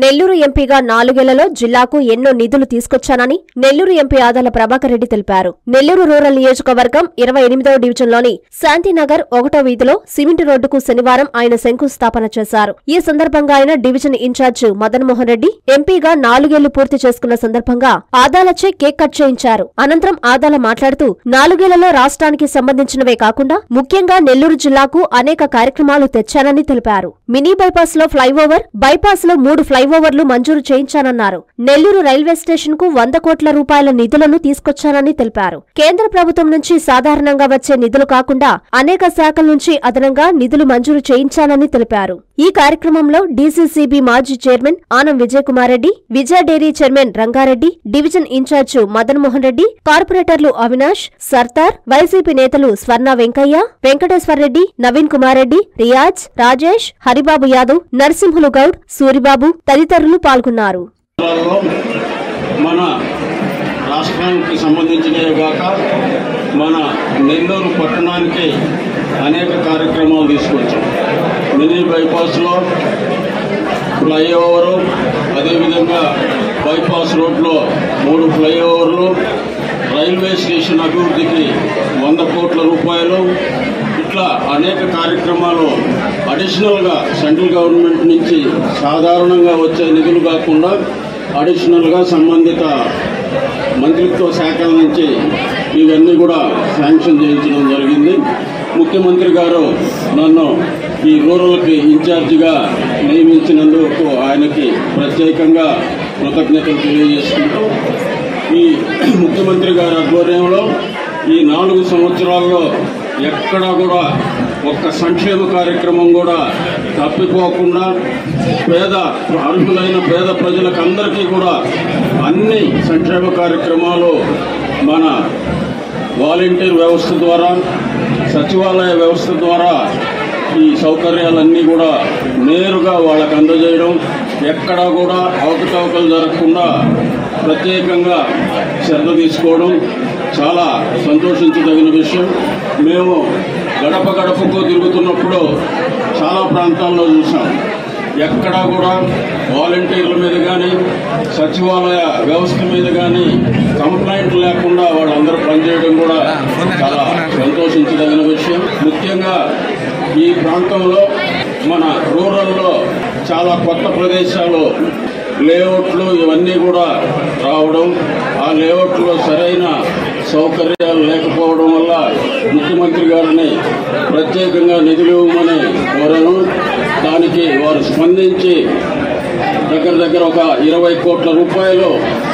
నెల్లూరు ఎంపీగా నాలుగేళ్లలో జిల్లాకు ఎన్నో నిధులు తీసుకొచ్చానని నెల్లూరు ఎంపీ ఆదాల ప్రభాకర్ రెడ్డి తెలిపారు నెల్లూరు రూరల్ నియోజకవర్గం ఇరవై ఎనిమిదవ డివిజన్లోని శాంతినగర్ ఒకటో వీధిలో సిమెంట్ రోడ్డుకు శనివారం ఆయన శంకుస్థాపన చేశారు ఈ సందర్భంగా ఆయన డివిజన్ ఇన్ఛార్జ్ మదన్ మోహన్ రెడ్డి ఎంపీగా నాలుగేళ్లు పూర్తి చేసుకున్న సందర్భంగా ఆదాలచే కేక్ కట్ చేయించారు అనంతరం ఆదాల మాట్లాడుతూ నాలుగేళ్లలో రాష్ట్రానికి సంబంధించినవే కాకుండా ముఖ్యంగా నెల్లూరు జిల్లాకు అనేక కార్యక్రమాలు తెచ్చానని తెలిపారు మినీ బైపాస్ లో ఫ్లైఓవర్ బైపాస్ లో మూడు ఫ్లైఓవర్లు మంజూరు చేయించానన్నారు నెల్లూరు రైల్వే స్టేషన్ కు వంద కోట్ల రూపాయల నిధులను తీసుకొచ్చానని తెలిపారు కేంద్ర ప్రభుత్వం నుంచి సాధారణంగా వచ్చే నిధులు కాకుండా అనేక శాఖల నుంచి అదనంగా నిధులు మంజూరు చేయించానని తెలిపారు ఈ కార్యక్రమంలో డీసీసీబీ మాజీ chairman Anam Vijay Kumar Reddy Vijaya dairy chairman Rangareddy division incharge Madan Mohan Reddy కార్పొరేటర్లు అవినాష్ సర్దార్ వైసీపీ నేతలు స్వర్ణ వెంకయ్య వెంకటేశ్వర్ రెడ్డి నవీన్ కుమార్ రెడ్డి రియాజ్ రాజేష్ హరిబాబు యాదవ్ నరసింహులు గౌడ్ సూరిబాబు తదితరులు పాల్గొన్నారు రాష్ట్రాల్లో మన రాష్ట్రానికి సంబంధించినవే కాక మన నెల్లూరు పట్టణానికి అనేక కార్యక్రమాలు తీసుకొచ్చాం మినీ బైపాస్లో ఫ్లైఓవరు అదేవిధంగా బైపాస్ రోడ్లో మూడు ఫ్లైఓవర్లు రైల్వే స్టేషన్ అభివృద్ధికి వంద కోట్ల రూపాయలు ఇట్లా అనేక కార్యక్రమాలు అడిషనల్గా సెంట్రల్ గవర్నమెంట్ నుంచి సాధారణంగా వచ్చే నిధులు కాకుండా అడిషనల్గా సంబంధిత మంత్రిత్వ శాఖల నుంచి ఇవన్నీ కూడా శాంక్షన్ చేయించడం జరిగింది ముఖ్యమంత్రి గారు నన్ను ఈ రూరల్కి ఇన్ఛార్జిగా నియమించినందుకు ఆయనకి ప్రత్యేకంగా కృతజ్ఞతలు తెలియజేసుకుంటూ ఈ ముఖ్యమంత్రి గారి ఆధ్వర్యంలో ఈ నాలుగు సంవత్సరాల్లో ఎక్కడా కూడా ఒక్క సంక్షేమ కార్యక్రమం కూడా తప్పిపోకుండా పేద అర్హులైన పేద ప్రజలకు అందరికీ కూడా అన్ని సంక్షేమ కార్యక్రమాలు మన వాలంటీర్ వ్యవస్థ ద్వారా సచివాలయ వ్యవస్థ ద్వారా ఈ సౌకర్యాలన్నీ కూడా నేరుగా వాళ్ళకు అందజేయడం ఎక్కడా కూడా అవకతవకలు జరగకుండా ప్రత్యేకంగా శ్రద్ధ తీసుకోవడం చాలా సంతోషించదగిన విషయం మేము గడప గడపకు తిరుగుతున్నప్పుడు చాలా ప్రాంతాల్లో చూసాం ఎక్కడా కూడా వాలంటీర్ల మీద కానీ సచివాలయ వ్యవస్థ మీద కానీ కంప్లైంట్ లేకుండా వాళ్ళందరూ పనిచేయడం కూడా చాలా సంతోషించదగిన విషయం ముఖ్యంగా ఈ ప్రాంతంలో మన రూరల్లో చాలా కొత్త ప్రదేశాలు లేఅవుట్లు ఇవన్నీ కూడా రావడం ఆ లేఅవుట్లో సరైన సౌకర్యాలు లేకపోవడం వల్ల ముఖ్యమంత్రి గారిని ప్రత్యేకంగా నిధులు ఇవ్వమని కోరాను దానికి వారు స్పందించి దగ్గర దగ్గర ఒక ఇరవై కోట్ల రూపాయలు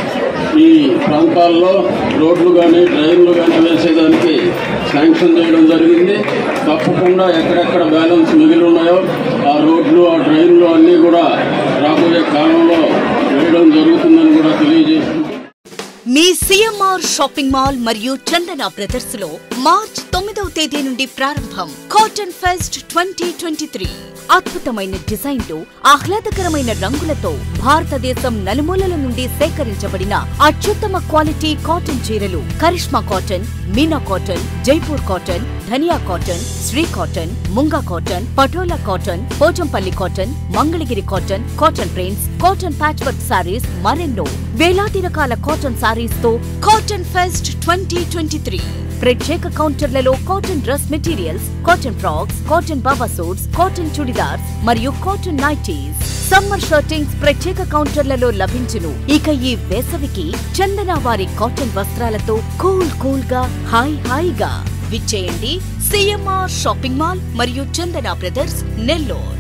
ఈ ప్రాంతాల్లో రోడ్లు కానీ డ్రైన్లు కానీ వేసేదానికి శాంక్షన్ చేయడం జరిగింది తప్పకుండా ఎక్కడెక్కడ బ్యాలెన్స్ మిగిలి ఉన్నాయో ఆ రోడ్లు ఆ డ్రైన్లు అన్నీ కూడా రాబోయే కాలంలో వేయడం జరుగుతుందని కూడా తెలియజేస్తుంది మీ సిఎంఆర్ షాపింగ్ మాల్ మరియు చందన బ్రదర్స్ లో మార్చ్ తొమ్మిదవ తేదీ నుండి ప్రారంభం cotton fest twenty twenty three అద్భుతమైన డిజైన్లు ఆహ్లాదకరమైన రంగులతో భారతదేశం నలుమూలల నుండి సేకరించబడిన అత్యుత్తమ క్వాలిటీ కాటన్ చీరలు Karishma cotton Meena cotton Jaipur cotton Dhaniya cotton Sri cotton Munga cotton Patola cotton Pochampally cotton Mangalagiri cotton cotton prints cotton patch work sarees మరెన్నో వేలాది రకాల కాటన్ సారీస్ తో cotton fest twenty twenty three ప్రత్యేక కౌంటర్లలో cotton dress materials cotton frocks cotton baba suits cotton chudidars మరియు cotton nighties summer shirtings ప్రత్యేక కౌంటర్లలో లభించును ఇక ఈ వేసవికి చందన వారి కాటన్ వస్త్రాలతో కూల్ కూల్ గా హాయ్ హాయిగా విచ్చేయండి సిఎంఆర్ షాపింగ్ మాల్ మరియు చందన బ్రదర్స్ నెల్లూరు